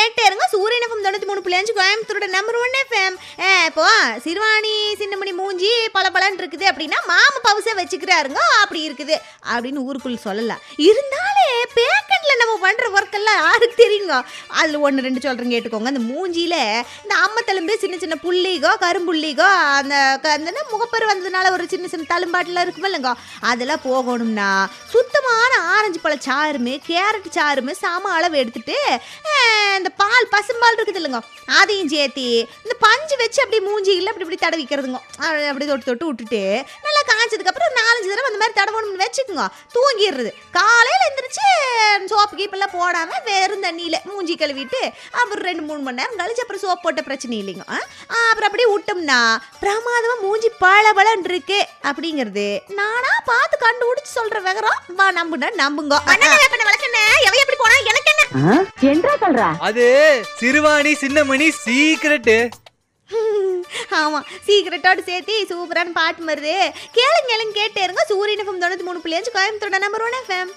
கேட்டே இருங்க சூரியன் எஃப்எம் தொண்ணூற்றி மூணு புள்ளி அஞ்சு கோயம்புத்தூரோட நம்பர் ஒன் எஃப்எம் இப்போ சிறுவாணி சின்னமணி மூஞ்சி பல பலன் இருக்குது அப்படின்னா மாமா பவுசை வச்சுக்கிறாருங்க அப்படி இருக்குது அப்படின்னு ஊருக்குள்ள சொல்லலாம் இருந்தாலே பேக்கெட்டில் நம்ம பண்ணுற ஒர்க்கெல்லாம் யாருக்கு தெரியுங்க அதில் ஒன்று ரெண்டு சொல்கிறேன் கேட்டுக்கோங்க அந்த மூஞ்சியில் இந்த அம்மத்தலும்பு சின்ன சின்ன புள்ளிகோ கரும்புள்ளிகோ அந்த க- அந்த என்ன முகப்பரு வந்ததுனால ஒரு சின்ன சின்ன தழும்பாட்டெல்லாம் இருக்கும் இல்லைங்க அதெல்லாம் போகணும்னா சுத்தமான ஆரஞ்சு பழ சாறுமே கேரட் சாறுமே சம அளவு எடுத்துட்டு அஹ், இந்த பால் பசும்பால் இருக்குது இல்லைங்க அதையும் சேர்த்தி இந்த பஞ்சு வச்சு அப்படியே மூஞ்சியில் அப்படி இப்படி தடவிக்கிறதுங்க அப்படி அப்படி தொட்டு தொட்டு விட்டுட்டு நல்லா காய்ச்சதுக்கப்புறம் ஒரு நாலஞ்சு தடவை அந்த மாதிரி தடவணும்னு வச்சுக்கோங்க தூங்கிடுறது காலையில் எந்திரிச்சு சோப்பு கீப்பெல்லாம் போடாமல் வெறும் தண்ணியில் மூஞ்சி கழுவிட்டு அப்புறம் ரெண்டு மூணு மணி நேரம் கழிச்சு அப்புறம் சோப் போட்ட பிரச்சனை இல்லைங்க ஆ? ஆ, அப்புறம் அப்படியே விட்டோம்னா பிரமாதமாக மூஞ்சி பளபளன்னு இருக்கு அப்படிங்கிறது நானா பார்த்து கண்டுபிடிச்சு சொல்ற விவரம் வா நம்புனா நம்புங்க எவ எப்படி போனா எனக்கு என்ன என்றா சொல்றா அது சிறுவாணி சின்னமணி சீக்கிரட்டு ஆமா சீக்கிரட்டோட சேர்த்து சூப்பரான பாட்டு வருது கேளுங்க கேளுங்க கேட்டே இருங்க சூரியன் எஃப்எம் தொண்ணூத்தி மூணு புள்ளி அஞ்சு கோயம்புத்தோட நம்பர் ஒன் எஃப்எம்